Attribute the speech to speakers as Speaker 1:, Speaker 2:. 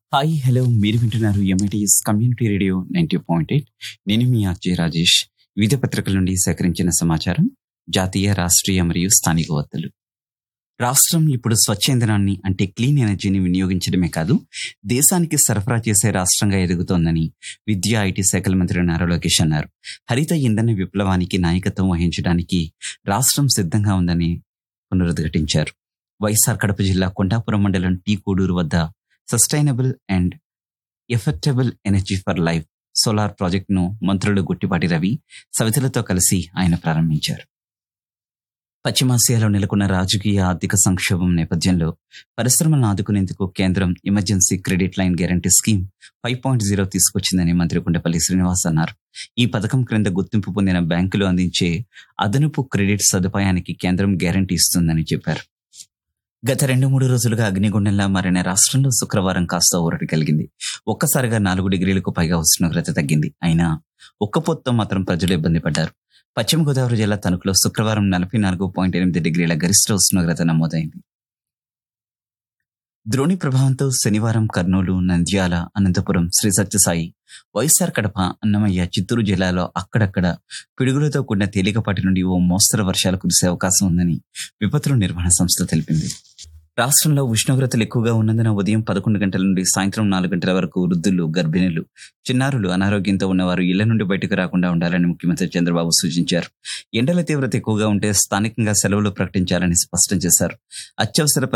Speaker 1: hi hello మీరు వింటున్నారు MITS community radio ninety point eight నేను మీ ఆర్జే రాజేష్ వివిధ పత్రికల నుండి సేకరించిన సమాచారం జాతీయ రాష్ట్రీయ మరియు స్థానిక వార్తలు రాష్ట్రం ఇప్పుడు స్వచ్ఛందనాన్ని అంటే క్లీన్ ఎనర్జీని వినియోగించడమే కాదు దేశానికి సరఫరా చేసే రాష్ట్రంగా ఎదుగుతోందని విద్యా ఐటీ శాఖల మంత్రి నారా లోకేష్ అన్నారు హరిత ఇంధన విప్లవానికి నాయకత్వం వహించడానికి రాష్ట్రం సిద్ధంగా ఉందని పునరుద్ఘాటించారు వైఎస్ఆర్ కడప జిల్లా కొండాపురం మండలం టీ కోడూరు వద్ద sustainable and effectable energy for life solar ప్రాజెక్టును మంత్రులు గుట్టిపాటి రవి సవితలతో కలిసి ఆయన ప్రారంభించారు పశ్చిమాసియాలో నెలకొన్న రాజకీయ ఆర్థిక సంక్షోభం నేపథ్యంలో పరిశ్రమలను ఆదుకునేందుకు కేంద్రం emergency credit line guarantee scheme five point zero తీసుకొచ్చిందని మంత్రి కుండపల్లి శ్రీనివాస్ అన్నారు ఈ పథకం క్రింద గుర్తింపు పొందిన బ్యాంకులు అందించే అదనపు క్రెడిట్ సదుపాయానికి కేంద్రం గ్యారంటీ ఇస్తుందని చెప్పారు గత రెండు మూడు రోజులుగా అగ్నిగుండంలా మారిన రాష్ట్రంలో శుక్రవారం కాస్త ఊరటి కలిగింది ఒక్కసారిగా నాలుగు డిగ్రీలకు పైగా ఉష్ణోగ్రత తగ్గింది అయినా ఒక్క పొత్తం మాత్రం ప్రజలు ఇబ్బంది పడ్డారు పశ్చిమ గోదావరి జిల్లా తణుకులో శుక్రవారం నలభై నాలుగు పాయింట్ ఎనిమిది డిగ్రీల గరిష్ట ఉష్ణోగ్రత నమోదైంది ద్రోణి ప్రభావంతో శనివారం కర్నూలు నంద్యాల అనంతపురం శ్రీ సత్యసాయి వైఎస్ఆర్ కడప అన్నమయ్య చిత్తూరు జిల్లాలో అక్కడక్కడ పిడుగులతో కూడిన తేలికపాటి నుండి ఓ మోస్తరు వర్షాలు కురిసే అవకాశం ఉందని విపత్తుల నిర్వహణ సంస్థ తెలిపింది రాష్ట్రంలో ఉష్ణోగ్రతలు ఎక్కువగా ఉన్నందున ఉదయం పదకొండు గంటల నుండి సాయంత్రం నాలుగు గంటల వరకు వృద్ధులు గర్భిణులు చిన్నారులు అనారోగ్యంతో ఉన్నవారు ఇళ్ల నుండి బయటకు రాకుండా ఉండాలని ముఖ్యమంత్రి చంద్రబాబు సూచించారు ఎండల తీవ్రత ఎక్కువగా ఉంటే స్థానికంగా సెలవులు ప్రకటించాలని స్పష్టం చేశారు అత్యవసర